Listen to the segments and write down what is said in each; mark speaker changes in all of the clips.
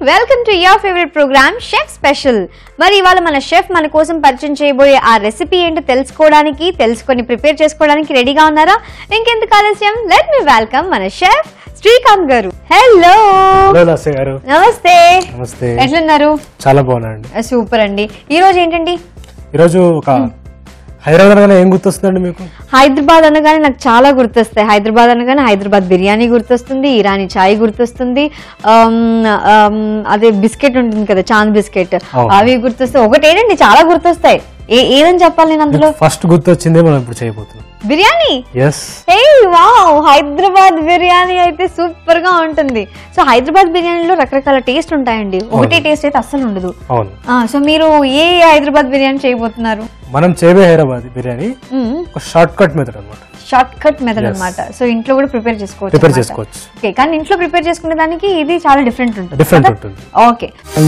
Speaker 1: Welcome to your favourite programme chef special మరి ఇవాళ మన షెఫ్ మన కోసం పరిచయం చేయబోయే ఆ రెసిపీ ఏంటో తెలుసుకోవడానికి తెలుసుకొని ప్రిపేర్ చేసుకోవడానికి రెడీగా ఉన్నారా ఇంకెందుకు ఆలస్యం లెట్ మీ వెల్కమ్ మన chef Srikanth garu hello
Speaker 2: hello దాసే గారు
Speaker 1: నమస్తే
Speaker 2: నమస్తే
Speaker 1: ఎట్లున్నారు
Speaker 2: చాలా బాగున్నాయండి
Speaker 1: సూపర్ అండి ఈ రోజు ఏంటండి
Speaker 2: ఈరోజు ఒక హైదరాబాద్ అనగానే ఏం గుర్తొస్తుందండి మీకు
Speaker 1: హైదరాబాద్ అనగానే నాకు చాలా గుర్తొస్తాయి హైదరాబాద్ అనగానే హైదరాబాద్ బిర్యానీ గుర్తొస్తుంది ఇరానీ చాయ్ గుర్తొస్తుంది ఆమ్, ఆమ్, అదే బిస్కెట్ ఉంటుంది కదా చాంద్ బిస్కెట్
Speaker 2: అవును.
Speaker 1: అవి గుర్తొస్తాయి ఒకటేనండి చాలా గుర్తొస్తాయి ఏ ఏదని చెప్పాలి నేను అందులో
Speaker 2: ఫస్ట్ గుర్తొచ్చిందే మనం ఇప్పుడు చేయబోతున్నాం
Speaker 1: biryani
Speaker 2: yes
Speaker 1: hey wow Hyderabad biryani అయితే సూపర్ గా ఉంటుంది సో హైదరాబాద్ బిర్యానీలో రకరకాల టేస్ట్ ఉంటాయండి ఒకటే టేస్ట్ అయితే అస్సలు ఉండదు
Speaker 2: అవును
Speaker 1: ఆ, సో మీరు ఏ హైదరాబాద్ బిర్యానీ చేయబోతున్నారు
Speaker 2: మనం చేయబోయే హైదరాబాద్ బిర్యానీ ఒక షార్ట్ కట్ మెథడ్ అనమాట
Speaker 1: షార్ట్ కట్ మెథడ్ అన్నమాట సో ఇంట్లో కూడా ప్రిపేర్ చేసుకోవచ్చు
Speaker 2: ప్రిపేర్
Speaker 1: అన్నమాట.
Speaker 2: చేసుకోవచ్చు
Speaker 1: ఓకే కానీ ఇంట్లో ప్రిపేర్ చేసుకునే దానికి ఇది చాలా డిఫరెంట్ ఉంటుంది
Speaker 2: డిఫరెంట్
Speaker 1: కదా?
Speaker 2: ఉంటుంది
Speaker 1: ఓకే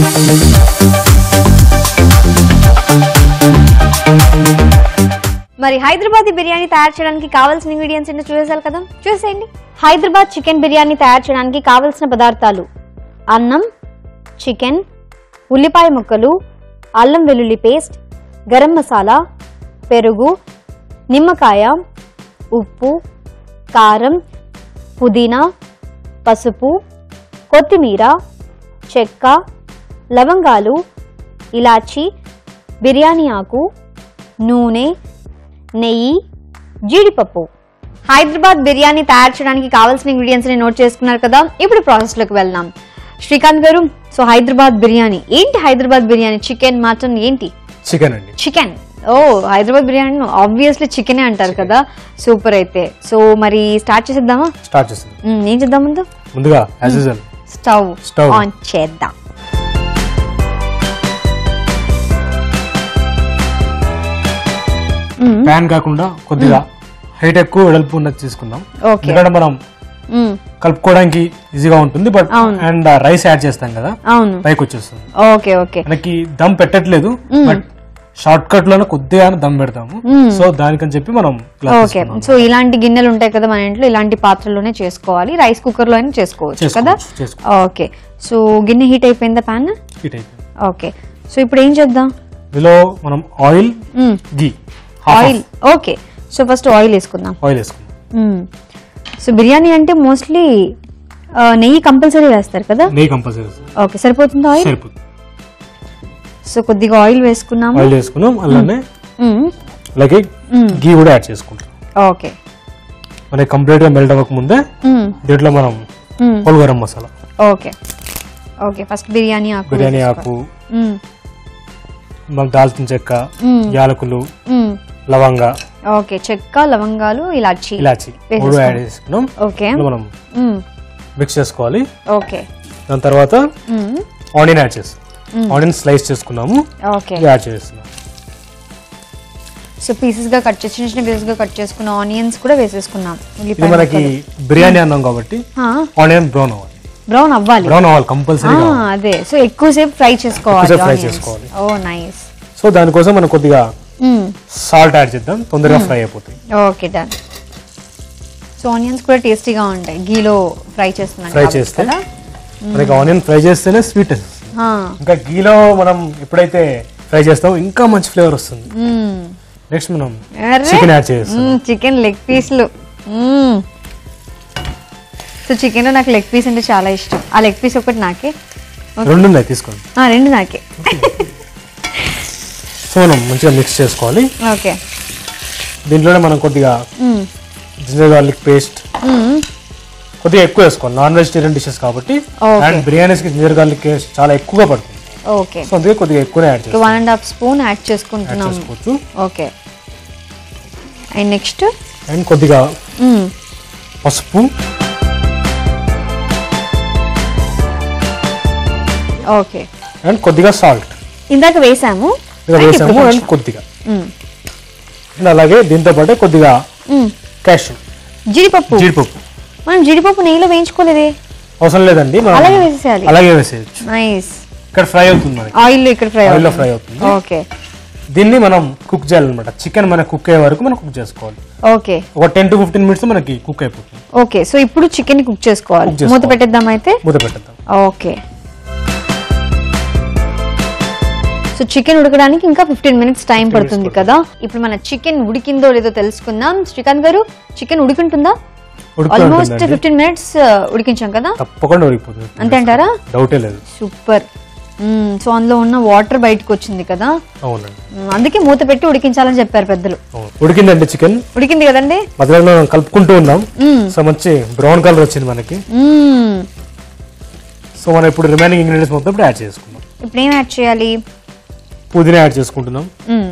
Speaker 1: మరి హైదరాబాద్ బిర్యానీ తయారు చేయడానికి కావాల్సిన ఇంగ్రీడియంట్స్ ఏంటో చూసేసారు కదా చూసేయండి హైదరాబాద్ చికెన్ బిర్యానీ తయారు చేయడానికి కావాల్సిన పదార్థాలు అన్నం చికెన్ ఉల్లిపాయ ముక్కలు అల్లం వెల్లుల్లి పేస్ట్ గరం మసాలా పెరుగు నిమ్మకాయ ఉప్పు కారం పుదీనా పసుపు కొత్తిమీర చెక్క లవంగాలు ఇలాచి బిర్యానీ ఆకు నూనె నెయ్యి జీడిపప్పు హైదరాబాద్ బిర్యానీ తయారు చేయడానికి కావాల్సిన ఇంగ్రీడియంట్స్ ని నోట్ చేసుకున్నారు కదా ఇప్పుడు ప్రాసెస్ లోకి వెళ్దాం శ్రీకాంత్ గారు సో హైదరాబాద్ బిర్యానీ ఏంటి హైదరాబాద్ బిర్యానీ చికెన్ మటన్ ఏంటి
Speaker 2: చికెన్ అండి
Speaker 1: chicken oh Hyderabad biryani obviously చికెనే అంటారు కదా సూపర్ అయితే సో మరి స్టార్ట్ చేసేద్దామా
Speaker 2: స్టార్ట్ చేస్తుంది
Speaker 1: మ్మ్, ఏం చేద్దాం ముందు
Speaker 2: ముందుగా as usual
Speaker 1: stove
Speaker 2: Stove.
Speaker 1: On చేద్దాం
Speaker 2: ప్యాన్ కాకుండా కొద్దిగా హైట్ ఎక్కువ వెడల్పు ఉన్నది తీసుకుందాం
Speaker 1: ఓకే
Speaker 2: ఎందుకంటే మనం
Speaker 1: మ్మ్,
Speaker 2: కలుపుకోవడానికి ఈజీగా ఉంటుంది బట్
Speaker 1: అవును.
Speaker 2: అండ్ రైస్ యాడ్ చేస్తాం కదా
Speaker 1: అవును
Speaker 2: పైకి వచ్చేస్తుంది
Speaker 1: ఓకే ఓకే
Speaker 2: మనకి దమ్ పెట్టట్లేదు బట్ షార్ట్ కట్ లోనే కొద్దిగా దమ్ పెడతాము సో దానికని చెప్పి మనం ఇలా
Speaker 1: ఓకే
Speaker 2: తీసుకున్నాం.
Speaker 1: సో ఇలాంటి గిన్నెలు ఉంటాయి కదా మన ఇంట్లో ఇలాంటి పాత్రలోనే చేసుకోవాలి రైస్ కుక్కర్ లో అయినా చేసుకోవచ్చు కదా
Speaker 2: చేసుకోవచ్చు, చేసుకోవచ్చు.
Speaker 1: ఓకే సో గిన్నె హీట్ అయిపోయిందా ప్యాన్
Speaker 2: హీట్ అయిపోయింది
Speaker 1: ఓకే సో ఇప్పుడు ఏం చేద్దాం
Speaker 2: ఇందులో మనం oil ghee
Speaker 1: oil okay so first oil వేసుకుందాం
Speaker 2: ఆయిల్ వేసుకుందాం
Speaker 1: మ్మ్. సో బిర్యానీ అంటే మోస్ట్లీ నెయ్యి కంపల్సరీ వేస్తారు కదా
Speaker 2: నెయ్యి కంపల్సరీ
Speaker 1: ఓకే సరిపోతుందా ఆయిల్
Speaker 2: సరిపోతుంది
Speaker 1: సో కొద్దిగా ఆయిల్ వేసుకున్నాము
Speaker 2: ఆయిల్ వేసుకున్నాం అలానే
Speaker 1: మ్మ్.
Speaker 2: అలాగే గీ కూడా యాడ్ చేసుకుంటాం
Speaker 1: ఓకే
Speaker 2: మనకి కంప్లీట్ గా మెల్ట్ అవ్వక ముందే
Speaker 1: మ్మ్.
Speaker 2: దీంట్లో మనం
Speaker 1: మ్మ్.
Speaker 2: Whole garam masala
Speaker 1: okay okay first biryani ఆకు
Speaker 2: బిర్యానీ ఆకు
Speaker 1: మ్మ్.
Speaker 2: మన దాల్చిన చెక్క
Speaker 1: మ్మ్.
Speaker 2: యాలకులు
Speaker 1: మ్మ్.
Speaker 2: లవంగ
Speaker 1: ఓకే చెక్క లవంగాలు ఇలాచి
Speaker 2: ఇలాచి మూడు యాడ్ చేసుకున్నాం
Speaker 1: ఓకే
Speaker 2: ఇందులో మనం
Speaker 1: మ్మ్.
Speaker 2: మిక్స్ చేసుకోవాలి
Speaker 1: ఓకే
Speaker 2: దాని తర్వాత
Speaker 1: మ్మ్.
Speaker 2: ఆనియన్ యాడ్ చేస్తాం ఆనియన్ స్లైస్ చేసుకున్నాము
Speaker 1: ఓకే
Speaker 2: యాడ్ చేస్తున్నాం
Speaker 1: సో పీసెస్ గా కట్ చేసి చిన్న చిన్న పీసెస్ గా కట్ చేసుకున్న ఆనియన్స్ కూడా వేసేసుకున్నాం
Speaker 2: ఇది
Speaker 1: ఉల్లిపాయ
Speaker 2: మనకి బిర్యానీ అన్నాం కాబట్టి ఆనియన్ బ్రౌన్ అవ్వాలి
Speaker 1: బ్రౌన్ అవ్వాలి
Speaker 2: బ్రౌన్ అవ్వాలి కంపల్సరీ
Speaker 1: ఆ, అదే సో ఎక్కువసేపు ఫ్రై చేసుకోవాలి
Speaker 2: ఎక్కువసేపు fry
Speaker 1: onions.
Speaker 2: చేసుకోవాలి.
Speaker 1: ఓ నైస్
Speaker 2: సో దానికోసం మనం కొద్దిగా సాల్ట్ యాడ్ చేద్దాం తొందరగా ఫ్రై అయిపోతాయి
Speaker 1: ఓకే డన్ సో ఆనియన్స్ కూడా టేస్టీగా ఉంటాయి గీలో ఫ్రై చేస్తున్నాం
Speaker 2: ఫ్రై
Speaker 1: కాబట్టి
Speaker 2: చేస్తే
Speaker 1: కదా
Speaker 2: మనకి ఆనియన్ ఫ్రై చేస్తేనే స్వీట్
Speaker 1: ఆ,
Speaker 2: ఇంకా గీలో మనం ఎప్పుడైతే ఫ్రై చేస్తామో ఇంకా మంచి ఫ్లేవర్ వస్తుంది
Speaker 1: మ్మ్.
Speaker 2: నెక్స్ట్ మనం
Speaker 1: అరే.
Speaker 2: చికెన్ యాడ్ చేస్తాం
Speaker 1: మ్మ్, చికెన్ లెగ్ పీస్లు మ్మ్. సో చికెన్లో నాకు లెగ్ పీస్ అంటే చాలా ఇష్టం ఆ లెగ్ పీస్ ఒకటి నాకే
Speaker 2: రెండు ఉన్నాయి తీసుకోండి
Speaker 1: ఆ, రెండు నాకే
Speaker 2: సో మనం మంచిగా మిక్స్ చేసుకోవాలి
Speaker 1: ఓకే
Speaker 2: దీంట్లోనే మనం కొద్దిగా
Speaker 1: మ్మ్.
Speaker 2: జింజర్ గార్లిక్ పేస్ట్
Speaker 1: మ్మ్.
Speaker 2: కొద్దిగా ఎక్కువ వేసుకోవాలి నాన్ వెజిటేరియన్ డిషెస్ కాబట్టి
Speaker 1: Okay.
Speaker 2: అండ్ బిర్యానీస్ కి జింజర్ గార్లిక్ పేస్ట్ చాలా ఎక్కువగా పడుతుంది
Speaker 1: ఓకే
Speaker 2: సో అందుకే కొద్దిగా ఎక్కువనే యాడ్ చేస్తాం
Speaker 1: one and half spoon add
Speaker 2: add
Speaker 1: చేసుకుంటున్నాం
Speaker 2: చేసుకోవచ్చు
Speaker 1: ఓకే అండ్ నెక్స్ట్
Speaker 2: అండ్ కొద్దిగా పసుపు
Speaker 1: ఓకే
Speaker 2: అండ్ కొద్దిగా సాల్ట్
Speaker 1: ఇందాక వేసాము
Speaker 2: ఇలా
Speaker 1: and
Speaker 2: వేసాము
Speaker 1: ఇప్పుడు
Speaker 2: అండ్ కొద్దిగా అండ్ అలాగే దీంతో పాటు కొద్దిగా
Speaker 1: మ్మ్.
Speaker 2: క్యాష్
Speaker 1: జీడిపప్పు
Speaker 2: జీడిపప్పు
Speaker 1: మనం జీడిపప్పు నెయ్యిలో వేయించుకోలేదే
Speaker 2: అవసరం లేదండి మనం
Speaker 1: అలాగే వేసేసేయాలి
Speaker 2: అలాగే వేసేయచ్చు
Speaker 1: నైస్
Speaker 2: ఇక్కడ ఫ్రై అవుతుంది మనకి
Speaker 1: ఆయిల్ ఇక్కడ ఫ్రై
Speaker 2: ఆయిల్లో ఫ్రై అవుతుంది
Speaker 1: ఓకే
Speaker 2: దీన్ని మనం కుక్ చేయాలన్నమాట చికెన్ మనకి కుక్ అయ్యే వరకు మనం కుక్ చేసుకోవాలి
Speaker 1: ఓకే
Speaker 2: ఒక టెన్ టు ఫిఫ్టీన్ మినిట్స్ మనకి కుక్ అయిపోతుంది
Speaker 1: ఓకే సో ఇప్పుడు చికెన్ కుక్ చేసుకోవాలి
Speaker 2: Cook చేసుకోవాలి.
Speaker 1: మూత పెట్టేద్దాం అయితే
Speaker 2: మూత పెట్టేద్దాం
Speaker 1: ఓకే సో చికెన్ ఉడకడానికి ఇంకా ఫిఫ్టీన్ మినిట్స్ టైం పడుతుంది కదా ఇప్పుడు మన చికెన్ ఉడికిందో లేదో తెలుసుకుందాం శ్రీకాంత్ గారు చికెన్ ఉడికింటుందా
Speaker 2: ఉడుకుతూ
Speaker 1: ఆల్మోస్ట్
Speaker 2: ఉంటుందండి.
Speaker 1: ఫిఫ్టీన్ మినిట్స్ ఉడికించాం కదా
Speaker 2: తప్పకుండా ఉడికిపోతుంది
Speaker 1: అంతే అంటారా
Speaker 2: డౌటే లేదు
Speaker 1: సూపర్ సో అందులో ఉన్న వాటర్ బయటకు వచ్చింది కదా
Speaker 2: అవునండి
Speaker 1: మ్మ్, అందుకే మూత పెట్టి ఉడికించాలని చెప్పారు పెద్దలు
Speaker 2: అవును ఉడికిందండి చికెన్
Speaker 1: ఉడికింది కదండి
Speaker 2: మధ్యలో మనం కలుపుకుంటూ ఉన్నాం
Speaker 1: మ్మ్.
Speaker 2: సో మంచి బ్రౌన్ కలర్ వచ్చింది మనకి
Speaker 1: మ్మ్.
Speaker 2: సో మనం ఇప్పుడు రిమైనింగ్ ఇంగ్రీడియంట్స్ మొత్తం ఇప్పుడు యాడ్ చేసుకుందాం
Speaker 1: ఇప్పుడు ఏం యాడ్ చేయాలి
Speaker 2: పుదీనా యాడ్ చేసుకుంటున్నాం
Speaker 1: మ్మ్.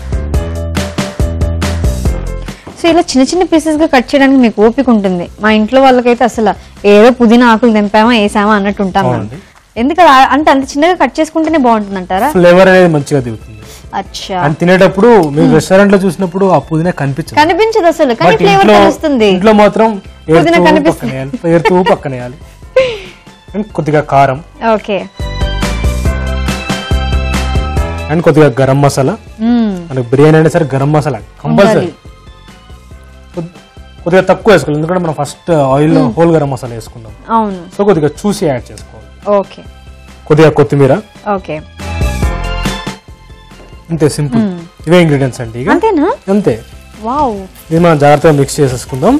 Speaker 1: సో ఇలా చిన్న చిన్న పీసెస్ గా కట్ చేయడానికి మీకు ఓపిక ఉంటుంది మా ఇంట్లో వాళ్ళకైతే అసలు ఏదో పుదీనా ఆకులు తెంపామా వేసామా అన్నట్టు ఉంటాం మేము.
Speaker 2: అవునండి.
Speaker 1: ఎందుకు అలా అంటే అంత చిన్నగా కట్ చేసుకుంటేనే బాగుంటుంది అంటారా
Speaker 2: ఫ్లేవర్ అనేది మంచిగా దిగుతుంది
Speaker 1: అచ్చా
Speaker 2: అండ్ తినేటప్పుడు మీరు రెస్టారెంట్ లో చూసినప్పుడు ఆ పుదీనా కనిపించదు
Speaker 1: కనిపించదు అసలు కానీ
Speaker 2: బట్
Speaker 1: ఫ్లేవర్
Speaker 2: ఇంట్లో
Speaker 1: తెలుస్తుంది
Speaker 2: ఇంట్లో మాత్రం
Speaker 1: పుదీనా
Speaker 2: ఏరుతూ
Speaker 1: కనిపిస్తుంది.
Speaker 2: పక్కన వేయాలి ఏరుతూ పక్కన వేయాలి అండ్ కొద్దిగా కారం
Speaker 1: ఓకే
Speaker 2: అండ్ కొద్దిగా గరం మసాలా
Speaker 1: మ్మ్.
Speaker 2: మనకి బిర్యానీ అయినా సరే గరం మసాలా కంపల్సరీ కొద్దిగా తక్కువ వేసుకోవాలి ఎందుకంటే మనం first oil whole garam masala వేసుకున్నాం
Speaker 1: అవును
Speaker 2: సో కొద్దిగా చూసి యాడ్ చేసుకోవాలి
Speaker 1: ఓకే
Speaker 2: కొద్దిగా కొత్తిమీర
Speaker 1: ఓకే
Speaker 2: అంతే సింపుల్ ఇవే ఇంగ్రీడియంట్స్ అండి ఇక
Speaker 1: అంతేనా
Speaker 2: అంతే
Speaker 1: వావ్
Speaker 2: ఇది మనం జాగ్రత్తగా మిక్స్ చేసేసుకుందాం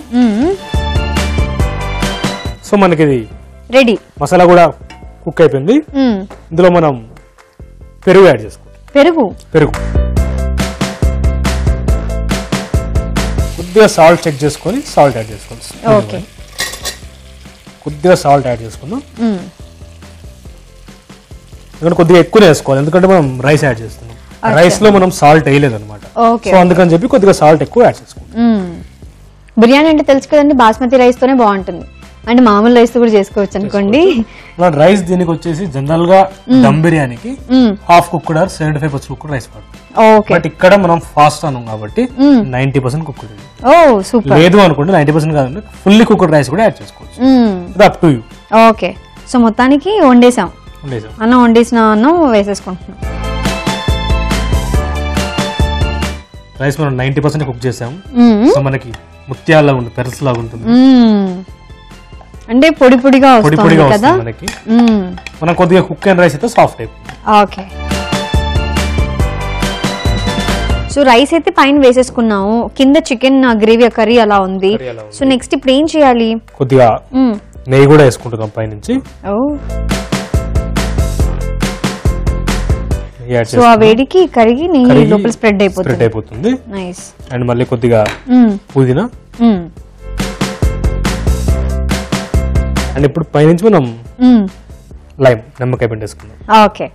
Speaker 2: సో మనకి ఇది
Speaker 1: రెడీ
Speaker 2: మసాలా కూడా కుక్ అయిపోయింది ఇందులో మనం పెరుగు యాడ్ చేసుకుంటాం
Speaker 1: పెరుగు
Speaker 2: పెరుగు కొద్దిగా సాల్ట్ చెక్ చేసుకొని సాల్ట్ యాడ్ చేసుకోవాలి
Speaker 1: ఓకే
Speaker 2: కొద్దిగా సాల్ట్ యాడ్ చేసుకుందాం
Speaker 1: మ్మ్.
Speaker 2: ఎందుకంటే కొద్దిగా ఎక్కువనే వేసుకోవాలి ఎందుకంటే మనం రైస్ యాడ్ చేస్తున్నాం రైస్ లో మనం సాల్ట్ వేయలేదు అనమాట
Speaker 1: ఓకే
Speaker 2: సో అందుకని చెప్పి కొద్దిగా సాల్ట్ ఎక్కువ యాడ్ చేసుకోవాలి
Speaker 1: మ్మ్. బిర్యానీ అంటే తెలుసు కదండి బాస్మతి రైస్ తోనే బాగుంటుంది అంటే మామూలు రైస్ తో కూడా చేసుకోవచ్చు అనుకోండి
Speaker 2: మన రైస్ దీనికి వచ్చేసి జనరల్ గా దమ్ బిర్యానీకి
Speaker 1: మ్మ్.
Speaker 2: Half cooked or seventy five percent cooked rice పడుతుంది
Speaker 1: ఓకే
Speaker 2: బట్ ఇక్కడ మనం ఫాస్ట్ అన్నాం కాబట్టి ninety percent cooked
Speaker 1: oh super
Speaker 2: లేదు అనుకుంటే నైన్టీ పర్సెంట్ కాదండి ఫుల్లీ కుక్డ్ రైస్ కూడా యాడ్ చేసుకోవచ్చు
Speaker 1: మ్మ్.
Speaker 2: ఇది up to you
Speaker 1: okay so మొత్తానికి వండేసాం
Speaker 2: ఉండేది
Speaker 1: అన్నం వండేసిన అన్నం వేసేసుకుంటున్నాం
Speaker 2: రైస్ మనం నైన్టీ పర్సెంట్ కుక్ చేసాం
Speaker 1: మ్మ్.
Speaker 2: సో మనకి ముత్యాల ఉంటుంది పెరస్ లాగా ఉంటుంది
Speaker 1: మ్మ్. అంటే పొడి పొడిగా
Speaker 2: పొడి
Speaker 1: వస్తుంది
Speaker 2: పొడిగా
Speaker 1: కదా
Speaker 2: వస్తుంది మనకి
Speaker 1: మ్మ్.
Speaker 2: మనం కొద్దిగా కుక్ అండ్ రైస్ అయితే సాఫ్ట్ అయిపోతుంది
Speaker 1: ఓకే సో రైస్ అయితే పైన వేసేసుకున్నాము కింద చికెన్ గ్రేవీ కర్రీ అలా ఉంది
Speaker 2: Curry అలా ఉంది.
Speaker 1: సో నెక్స్ట్ ఇప్పుడు ఏం చేయాలి
Speaker 2: కొద్దిగా
Speaker 1: మ్మ్.
Speaker 2: నెయ్యి కూడా వేసుకుంటున్నాం పైనుంచి
Speaker 1: ఓ
Speaker 2: నెయ్యి యాడ్
Speaker 1: సో ఆ వేడికి కరిగి నెయ్యి లోపల స్ప్రెడ్
Speaker 2: స్ప్రెడ్
Speaker 1: అయిపోతుంది
Speaker 2: అయిపోతుంది
Speaker 1: నైస్
Speaker 2: అండ్ మళ్ళీ కొద్దిగా పుదీనా అండ్ ఇప్పుడు పైనుంచి మనం లైమ్ నిమ్మకాయ పిండేసుకుందాం
Speaker 1: ఓకే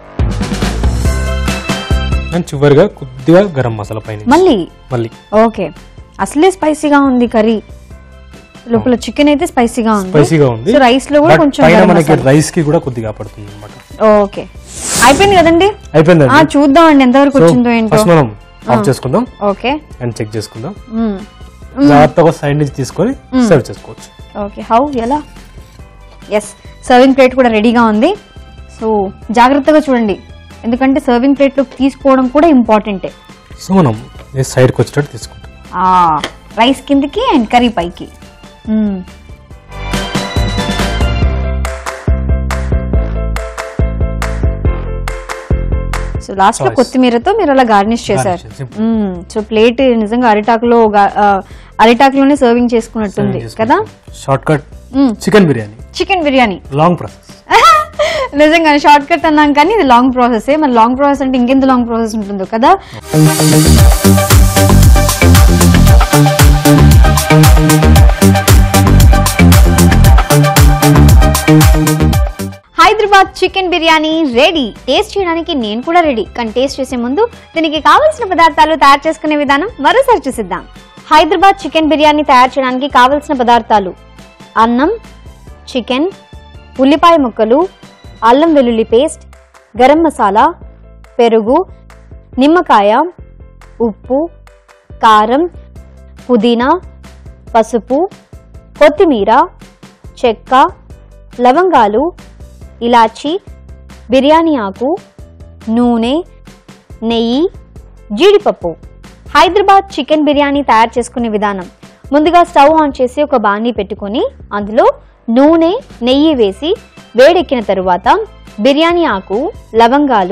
Speaker 2: అండ్ చివరిగా కొద్దిగా గరం మసాలా పైన
Speaker 1: మళ్ళీ
Speaker 2: మళ్ళీ
Speaker 1: ఓకే అసలే స్పైసీగా ఉంది కర్రీ లోపల చికెన్ అయితే స్పైసీగా ఉంది
Speaker 2: స్పైసీగా ఉంది
Speaker 1: సో రైస్ లో కూడా
Speaker 2: బట్
Speaker 1: కొంచెం
Speaker 2: పైన
Speaker 1: గరం
Speaker 2: మనకి
Speaker 1: మసాలా.
Speaker 2: రైస్ కి కూడా కొద్దిగా పడుతుంది అనమాట
Speaker 1: ఓకే అయిపోయింది కదండి ఆ
Speaker 2: అయిపోయిందండి
Speaker 1: చూద్దాం అండి ఎంతవరకు
Speaker 2: సో
Speaker 1: వచ్చిందో ఏంటో
Speaker 2: ఫస్ట్ మనం ఆఫ్ చేసుకుందాం
Speaker 1: ఓకే
Speaker 2: అండ్ చెక్ చేసుకుందాం
Speaker 1: మ్మ్.
Speaker 2: జాగ్రత్తగా సైడ్ నుంచి తీసుకొని సర్వ్ చేసుకోవచ్చు
Speaker 1: ఓకే హౌ ఎలా ఎస్ సర్వింగ్ ప్లేట్ కూడా రెడీగా ఉంది సో జాగ్రత్తగా చూడండి ఎందుకంటే సర్వింగ్ ప్లేట్లో తీసుకోవడం కూడా ఇంపార్టెంటే
Speaker 2: సో మనం సైడ్కి వచ్చేటట్టు తీసుకుంటాం
Speaker 1: రైస్ కిందకి అండ్ కర్రీ పైకి మ్మ్. సో లాస్ట్ లో
Speaker 2: Choice.
Speaker 1: కొత్తిమీరతో మీరు అలా గార్నిష్ చేశారు
Speaker 2: Garnish, simple.
Speaker 1: మ్మ్. సో ప్లేట్ నిజంగా అరిటాకులో గా- ఆ, అరిటాకులోనే సర్వింగ్ చేసుకున్నట్టుంది కదా
Speaker 2: షార్ట్ కట్
Speaker 1: మ్మ్.
Speaker 2: Chicken biryani
Speaker 1: chicken biryani
Speaker 2: long process
Speaker 1: నిజంగా షార్ట్ కట్ అన్నాం కానీ ఇది లాంగ్ ప్రాసెస్ మరి లాంగ్ ప్రాసెస్ అంటే ఇంకెంత లాంగ్ ప్రాసెస్ ఉంటుందో కదా Hyderabad chicken biryani ready taste చేయడానికి నేను కూడా రెడీ కానీ టేస్ట్ చేసే ముందు దీనికి కావలసిన పదార్థాలు తయారు చేసుకునే విధానం మరోసారి చూసిద్దాం హైదరాబాద్ చికెన్ బిర్యానీ తయారు చేయడానికి కావలసిన పదార్థాలు అన్నం చికెన్ ఉల్లిపాయ ముక్కలు అల్లం వెల్లుల్లి పేస్ట్ గరం మసాలా పెరుగు నిమ్మకాయ ఉప్పు కారం పుదీనా పసుపు కొత్తిమీర చెక్క లవంగాలు ఇలాచి బిర్యానీ ఆకు నూనె నెయ్యి జీడిపప్పు హైదరాబాద్ చికెన్ బిర్యానీ తయారు చేసుకునే విధానం ముందుగా స్టవ్ ఆన్ చేసి ఒక బాణీ పెట్టుకొని అందులో నూనె నెయ్యి వేసి వేడెక్కిన తరువాత బిర్యానీ ఆకు లవంగాలు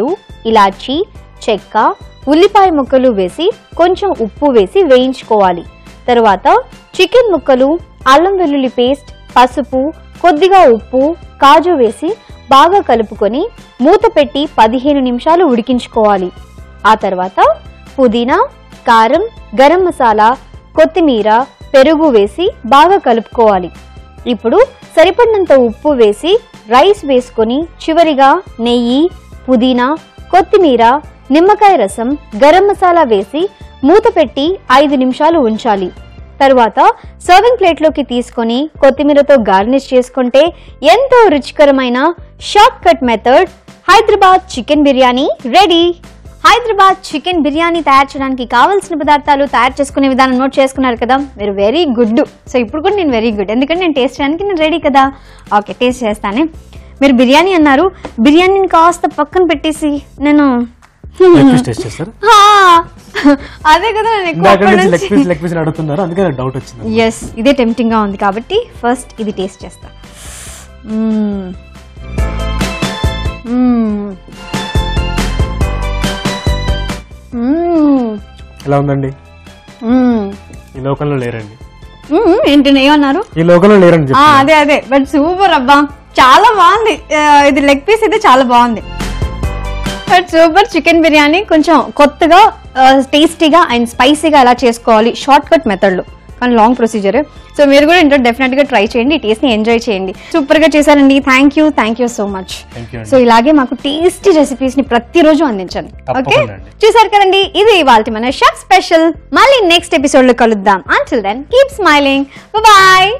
Speaker 1: ఇలాచి చెక్క ఉల్లిపాయ ముక్కలు వేసి కొంచెం ఉప్పు వేసి వేయించుకోవాలి తరువాత చికెన్ ముక్కలు అల్లం వెల్లుల్లి పేస్ట్ పసుపు కొద్దిగా ఉప్పు కాజు వేసి బాగా కలుపుకొని మూత పెట్టి పదిహేను నిమిషాలు ఉడికించుకోవాలి ఆ తర్వాత పుదీనా కారం గరం మసాలా కొత్తిమీర పెరుగు వేసి బాగా కలుపుకోవాలి ఇప్పుడు సరిపడినంత ఉప్పు వేసి రైస్ వేసుకొని చివరిగా నెయ్యి పుదీనా కొత్తిమీర నిమ్మకాయ రసం గరం మసాలా వేసి మూత పెట్టి ఐదు నిమిషాలు ఉంచాలి తరువాత సర్వింగ్ ప్లేట్లోకి తీసుకొని కొత్తిమీరతో గార్నిష్ చేసుకుంటే ఎంతో రుచికరమైన short cut method Hyderabad chicken biryani ready Hyderabad chicken biryani తయారు చేయడానికి కావాల్సిన పదార్థాలు తయారు చేసుకునే విధానం నోట్ చేసుకున్నారు కదా మీరు వెరీ గుడ్ సో ఇప్పుడు కూడా నేను వెరీ గుడ్ ఎందుకంటే నేను టేస్ట్ చేయడానికి నేను రెడీ కదా ఓకే టేస్ట్ చేస్తానే మీరు బిర్యానీ అన్నారు బిర్యానీని కాస్త పక్కన పెట్టేసి నేను
Speaker 2: లెగ్ పీస్ టేస్ట్ చేస్తారు
Speaker 1: హా, అదే కదా నేను
Speaker 2: ఇందాక నుంచి లెగ్
Speaker 1: ఎక్కువ
Speaker 2: పీస్ లెగ్ పీస్ అడుగుతున్నారు అందుకే నాకు డౌట్ వచ్చింది
Speaker 1: ఎస్ ఇదే టెంప్టింగ్ గా ఉంది కాబట్టి ఫస్ట్ ఇది టేస్ట్ చేస్తా మ్మ్. మ్మ్. మ్మ్.
Speaker 2: ఎలా ఉందండి
Speaker 1: మ్మ్.
Speaker 2: ఈ లోకంలో లేరండి
Speaker 1: మ్మ్. ఏంటి ఏమన్నారు
Speaker 2: ఈ లోకంలో లేరండి
Speaker 1: ఆ,
Speaker 2: చెప్పి
Speaker 1: అదే అదే బట్ సూపర్ అబ్బా చాలా బాగుంది ఆ, ఇది లెగ్ పీస్ అయితే చాలా బాగుంది బట్ సూపర్ చికెన్ బిర్యానీ కొంచెం కొత్తగా టేస్టీగా అండ్ స్పైసీగా ఎలా చేసుకోవాలి షార్ట్ కట్ మెథడ్లో కానీ లాంగ్ ప్రొసీజర్ సో మీరు కూడా ఇంట్లో డెఫినెట్ గా ట్రై చేయండి టేస్ట్ ని ఎంజాయ్ చేయండి సూపర్ గా చేశారండి thank you thank you so much
Speaker 2: Thank you అండి.
Speaker 1: సో ఇలాగే మాకు టేస్టీ రెసిపీస్ ని ప్రతిరోజు అందించండి ఓకే
Speaker 2: తప్పకుండా అండి.
Speaker 1: చూసారు కదండి ఇది ఇవాళ మన షెఫ్ స్పెషల్ మళ్ళీ నెక్స్ట్ ఎపిసోడ్ లో కలుద్దాం until then keep smiling bye